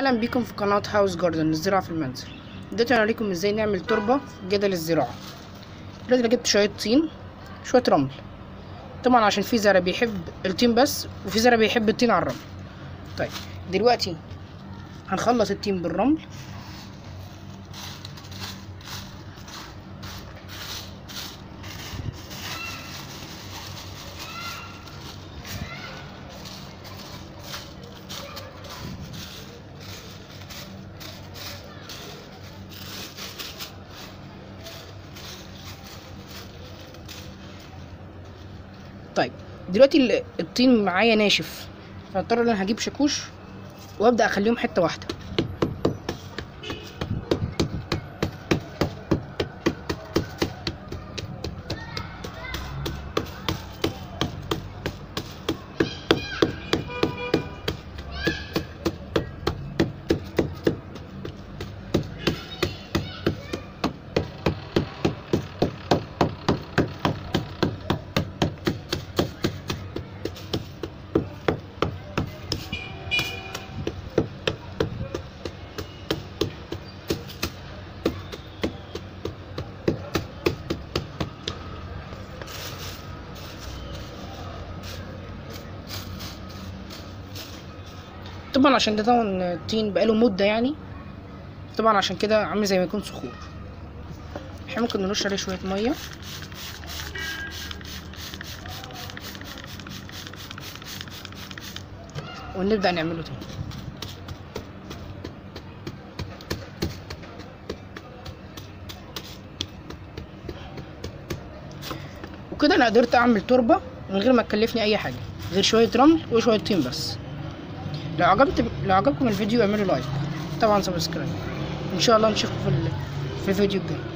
اهلا بيكم في قناة هاوس جاردن الزراعة في المنزل دلوقتي هوريكم ازاي نعمل تربة جدل الزراعة دلوقتي انا جبت شوية طين شوية رمل طبعا عشان في زرع بيحب الطين بس وفي زرع بيحب الطين على الرمل طيب دلوقتي هنخلط الطين بالرمل طيب دلوقتي ال- الطين معايا ناشف فاضطر ان انا هجيب شاكوش وابدا اخليهم حته واحده طبعا عشان ده طبعا الطين بقاله مده يعني طبعا عشان كده عامل زي ما يكون صخور احنا ممكن نرش عليه شويه ميه ونبدا نعمله تاني وكده انا قدرت اعمل تربه من غير ما تكلفني اي حاجه غير شويه رمل وشويه طين بس لو عجبت لو عجبكم الفيديو اعملوا لايك طبعا سبسكرايب ان شاء الله نشوفكم في ال... في الفيديو الجاي